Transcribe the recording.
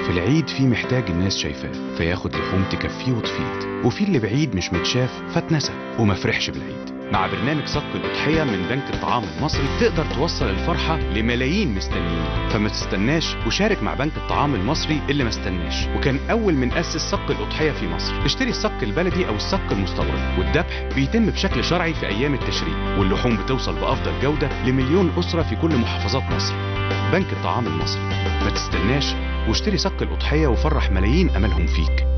في العيد في محتاج الناس شايفاه فياخد لحوم تكفيه وتفيد وفي اللي بعيد مش متشاف فاتنسى وما فرحش بالعيد مع برنامج صك الأضحية من بنك الطعام المصري تقدر توصل الفرحة لملايين مستنيين فما تستناش وشارك مع بنك الطعام المصري اللي ما استناش وكان أول من أسس صك الأضحية في مصر اشتري الصك البلدي أو الصك المستورد والذبح بيتم بشكل شرعي في أيام التشريق واللحوم بتوصل بأفضل جودة لمليون أسرة في كل محافظات مصر بنك الطعام المصري ما تستناش واشتري صك الأضحية وفرح ملايين أملهم فيك